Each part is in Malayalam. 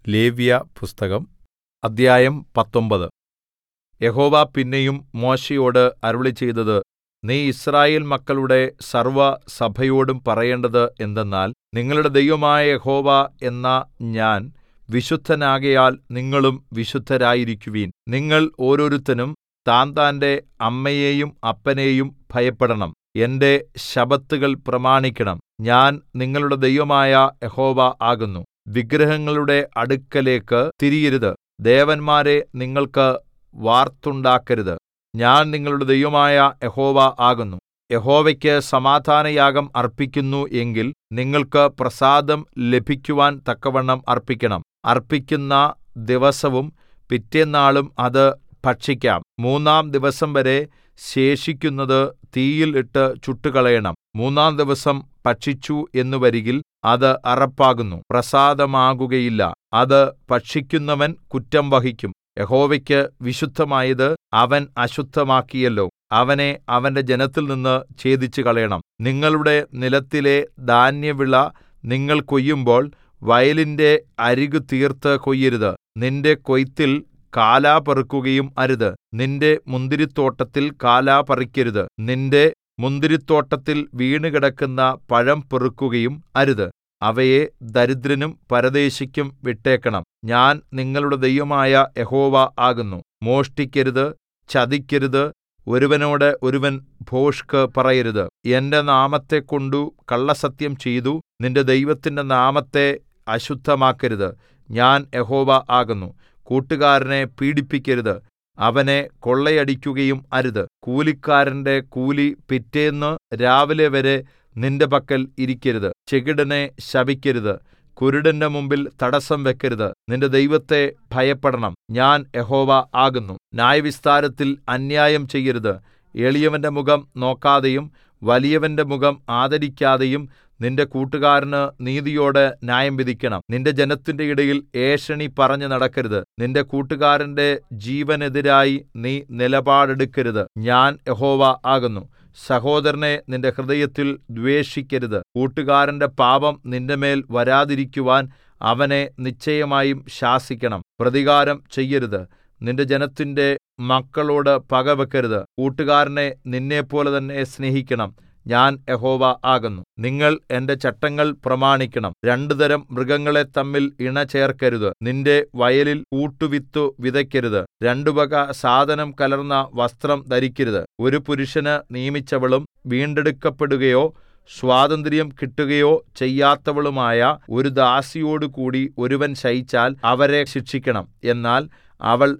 ലേവ്യപുസ്തകം അദ്ധ്യായം പത്തൊമ്പത് യഹോവ പിന്നെയും മോശെയോട് അരുളിച്ചെയ്തത് നീ യിസ്രായേൽ മക്കളുടെ സർവ്വസഭയോടും പറയേണ്ടത് എന്തെന്നാൽ നിങ്ങളുടെ ദൈവമായ യഹോവ എന്ന ഞാൻ വിശുദ്ധനാകയാൽ നിങ്ങളും വിശുദ്ധരായിരിക്കുവിൻ നിങ്ങൾ ഓരോരുത്തനും താന്താന്റെ അമ്മയെയും അപ്പനെയും ഭയപ്പെടണം എന്റെ ശബ്ബത്തുകൾ പ്രമാണിക്കണം ഞാൻ നിങ്ങളുടെ ദൈവമായ യഹോവ ആകുന്നു വിഗ്രഹങ്ങളുടെ അടുക്കലേക്ക് തിരിയരുത് ദേവന്മാരെ നിങ്ങൾക്ക് വാർത്തുണ്ടാക്കരുത് ഞാൻ നിങ്ങളുടെ ദൈവമായ യഹോവ ആകുന്നു യഹോവയ്ക്ക് സമാധാനയാഗം അർപ്പിക്കുന്നു എങ്കിൽ നിങ്ങൾക്ക് പ്രസാദം ലഭിക്കുവാൻ തക്കവണ്ണം അർപ്പിക്കണം അർപ്പിക്കുന്ന ദിവസവും പിറ്റെന്നാളും അത് ഭക്ഷിക്കാം മൂന്നാം ദിവസംവരെ ശേഷിക്കുന്നത് തീയിൽ ഇട്ട് ചുട്ടുകളയണം മൂന്നാം ദിവസം ഭക്ഷിച്ചു എന്ന് വരികിൽ അത് അറപ്പാകുന്നു പ്രസാദമാകുകയില്ല അത് ഭക്ഷിക്കുന്നവൻ കുറ്റം വഹിക്കും യഹോവയ്ക്ക് വിശുദ്ധമായത് അവൻ അശുദ്ധമാക്കിയല്ലോ അവനെ അവന്റെ ജനത്തിൽനിന്ന് ഛേദിച്ചുകളയണം നിങ്ങളുടെ നിലത്തിലെ ധാന്യവിള നിങ്ങൾ കൊയ്യുമ്പോൾ വയലിന്റെ അരികു തീർത്ത് കൊയ്യരുത് നിന്റെ കൊയ്ത്തിൽ കാലാ പെറുക്കുകയും അരുത് നിന്റെ മുന്തിരിത്തോട്ടത്തിൽ കാലാ പറിക്കരുത് നിന്റെ മുന്തിരിത്തോട്ടത്തിൽ വീണുകിടക്കുന്ന പഴം പെറുക്കുകയും അരുത് അവയെ ദരിദ്രനും പരദേശിക്കും വിട്ടേക്കണം ഞാൻ നിങ്ങളുടെ ദൈവമായ യഹോവ ആകുന്നു മോഷ്ടിക്കരുത് ചതിക്കരുത് ഒരുവനോട് ഒരുവൻ ഭോഷ്ക് പറയരുത് എന്റെ നാമത്തെക്കൊണ്ടു കള്ളസത്യം ചെയ്തു നിന്റെ ദൈവത്തിന്റെ നാമത്തെ അശുദ്ധമാക്കരുത് ഞാൻ യഹോവ ആകുന്നു കൂട്ടുകാരനെ പീഡിപ്പിക്കരുത് അവനെ കൊള്ളയടിക്കുകയും അരുത് കൂലിക്കാരന്റെ കൂലി പിറ്റേന്ന് രാവിലെ വരെ നിന്റെ പക്കൽ ഇരിക്കരുത് ചെകിടനെ ശപിക്കരുത് കുരുടന്റെ മുമ്പിൽ തടസ്സം വെക്കരുത് നിന്റെ ദൈവത്തെ ഭയപ്പെടണം ഞാൻ യഹോവ ആകുന്നു ന്യായവിസ്താരത്തിൽ അന്യായം ചെയ്യരുത് എളിയവന്റെ മുഖം നോക്കാതെയും വലിയവന്റെ മുഖം ആദരിക്കാതെയും നിന്റെ കൂട്ടുകാരന് നീതിയോടെ ന്യായം വിധിക്കണം നിന്റെ ജനത്തിന്റെ ഇടയിൽ ഏഷണി പറഞ്ഞു നടക്കരുത് നിന്റെ കൂട്ടുകാരന്റെ ജീവനെതിരായി നീ നിലപാടെടുക്കരുത് ഞാൻ യഹോവ ആകുന്നു സഹോദരനെ നിന്റെ ഹൃദയത്തിൽ ദ്വേഷിക്കരുത് കൂട്ടുകാരന്റെ പാപം നിന്റെമേൽ വരാതിരിക്കുവാൻ അവനെ നിശ്ചയമായും ശാസിക്കണം പ്രതികാരം ചെയ്യരുത് നിന്റെ ജനത്തിന്റെ മക്കളോട് പകവെക്കരുത് കൂട്ടുകാരനെ നിന്നെപ്പോലെ തന്നെ സ്നേഹിക്കണം ഞാൻ യഹോവ ആകുന്നു നിങ്ങൾ എന്റെ ചട്ടങ്ങൾ പ്രമാണിക്കണം രണ്ടുതരം മൃഗങ്ങളെ തമ്മിൽ ഇണ ചേർക്കരുത് നിന്റെ വയലിൽ കൂട്ടുവിത്തു വിതയ്ക്കരുത് രണ്ടു വക സാധനം കലർന്ന വസ്ത്രം ധരിക്കരുത് ഒരു പുരുഷന് നിയമിച്ചവളും വീണ്ടെടുക്കപ്പെടുകയോ സ്വാതന്ത്ര്യം കിട്ടുകയോ ചെയ്യാത്തവളുമായ ഒരു ദാസിയോടുകൂടി ഒരുവൻ ശയിച്ചാൽ അവരെ ശിക്ഷിക്കണം എന്നാൽ അവൾ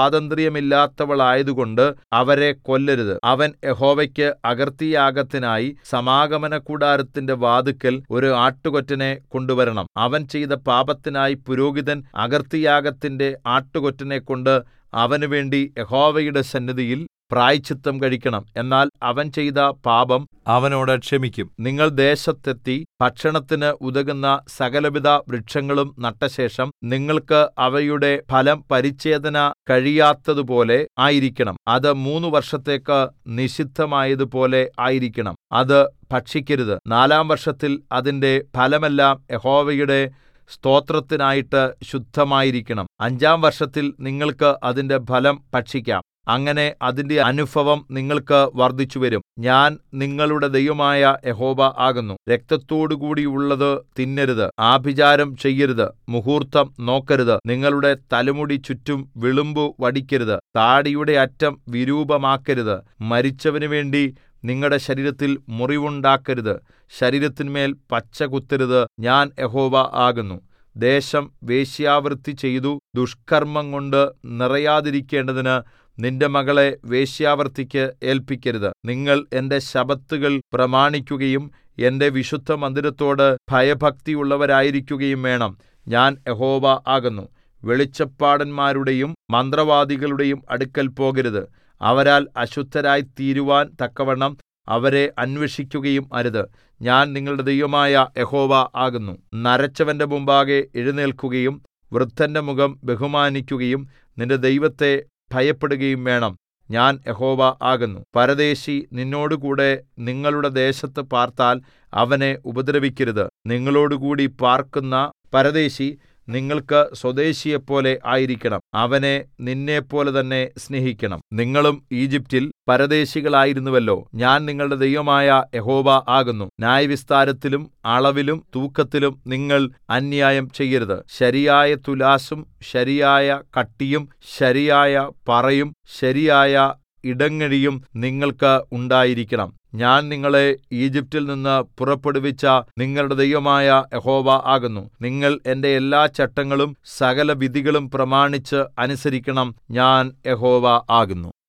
സ്വാതന്ത്ര്യമില്ലാത്തവളായതുകൊണ്ട് അവരെ കൊല്ലരുത് അവൻ യഹോവയ്ക്ക് അകൃത്യയാഗത്തിനായി സമാഗമനകൂടാരത്തിന്റെ വാതിക്കൽ ഒരു ആട്ടുകൊറ്റനെ കൊണ്ടുവരണം അവൻ ചെയ്ത പാപത്തിനായി പുരോഹിതൻ അകൃത്യയാഗത്തിന്റെ ആട്ടുകൊറ്റനെ കൊണ്ട് അവനുവേണ്ടി യഹോവയുടെ സന്നിധിയിൽ പ്രായശ്ചിത്തം കഴിക്കണം എന്നാൽ അവൻ ചെയ്ത പാപം അവനോട് ക്ഷമിക്കും നിങ്ങൾ ദേശത്തെത്തി ഭക്ഷണത്തിന് ഉതകുന്ന സകലവിധ വൃക്ഷങ്ങളും നട്ടശേഷം നിങ്ങൾക്ക് അവയുടെ ഫലം പരിച്ഛേദന കഴിയാത്തതുപോലെ ആയിരിക്കണം അത് മൂന്ന് വർഷത്തേക്ക് നിഷിദ്ധമായതുപോലെ ആയിരിക്കണം അത് ഭക്ഷിക്കരുത് നാലാം വർഷത്തിൽ അതിന്റെ ഫലമെല്ലാം യഹോവയുടെ സ്തോത്രത്തിനായിട്ട് ശുദ്ധമായിരിക്കണം അഞ്ചാം വർഷത്തിൽ നിങ്ങൾക്ക് അതിന്റെ ഫലം ഭക്ഷിക്കാം അങ്ങനെ അതിന്റെ അനുഭവം നിങ്ങൾക്ക് വർദ്ധിച്ചുവരും ഞാൻ നിങ്ങളുടെ ദൈവമായ യഹോവ ആകുന്നു രക്തത്തോടുകൂടിയുള്ളത് തിന്നരുത് ആഭിചാരം ചെയ്യരുത് മുഹൂർത്തം നോക്കരുത് നിങ്ങളുടെ തലമുടി ചുറ്റും വിളുമ്പു വടിക്കരുത് താടിയുടെ അറ്റം വിരൂപമാക്കരുത് മരിച്ചവനു വേണ്ടി നിങ്ങളുടെ ശരീരത്തിൽ മുറിവുണ്ടാക്കരുത് ശരീരത്തിന്മേൽ പച്ച കുത്തരുത് ഞാൻ യഹോവ ആകുന്നു ദേശം വേശ്യാവൃത്തി ചെയ്തു ദുഷ്കർമ്മം കൊണ്ട് നിറയാതിരിക്കേണ്ടതിന് നിന്റെ മകളെ വേശ്യാവൃത്തിക്ക് ഏൽപ്പിക്കരുത് നിങ്ങൾ എന്റെ ശബത്തുകൾ പ്രമാണിക്കുകയും എന്റെ വിശുദ്ധ മന്ദിരത്തോട് ഭയഭക്തിയുള്ളവരായിരിക്കുകയും വേണം ഞാൻ യഹോവ ആകുന്നു വെളിച്ചപ്പാടന്മാരുടെയും മന്ത്രവാദികളുടെയും അടുക്കൽ പോകരുത് അവരാൽ അശുദ്ധരായി തീരുവാൻ തക്കവണ്ണം അവരെ അന്വേഷിക്കുകയും അരുത് ഞാൻ നിങ്ങളുടെ ദൈവമായ യഹോവ ആകുന്നു നരച്ചവന്റെ മുമ്പാകെ എഴുന്നേൽക്കുകയും വൃദ്ധന്റെ മുഖം ബഹുമാനിക്കുകയും നിന്റെ ദൈവത്തെ ഭയപ്പെടുകയും വേണം ഞാൻ യഹോവ ആകുന്നു പരദേശി നിന്നോടുകൂടെ നിങ്ങളുടെ ദേശത്ത് പാർത്താൽ അവനെ ഉപദ്രവിക്കരുത് നിങ്ങളോടുകൂടി പാർക്കുന്ന പരദേശി നിങ്ങൾക്ക് സ്വദേശിയെപ്പോലെ ആയിരിക്കണം അവനെ നിന്നെപ്പോലെ തന്നെ സ്നേഹിക്കണം നിങ്ങളും ഈജിപ്റ്റിൽ പരദേശികളായിരുന്നുവല്ലോ ഞാൻ നിങ്ങളുടെ ദൈവമായ യഹോവ ആകുന്നു ന്യായവിസ്താരത്തിലും അളവിലും തൂക്കത്തിലും നിങ്ങൾ അന്യായം ചെയ്യരുത് ശരിയായ തുലാസും ശരിയായ കട്ടിയും ശരിയായ പറയും ശരിയായ ഇടങ്ങഴിയും നിങ്ങൾക്ക് ഉണ്ടായിരിക്കണം ഞാൻ നിങ്ങളെ ഈജിപ്റ്റിൽ നിന്ന് പുറപ്പെടുവിച്ച നിങ്ങളുടെ ദൈവമായ യഹോവ ആകുന്നു നിങ്ങൾ എന്റെ എല്ലാ ചട്ടങ്ങളും സകലവിധികളും പ്രമാണിച്ച് അനുസരിക്കണം ഞാൻ യഹോവ ആകുന്നു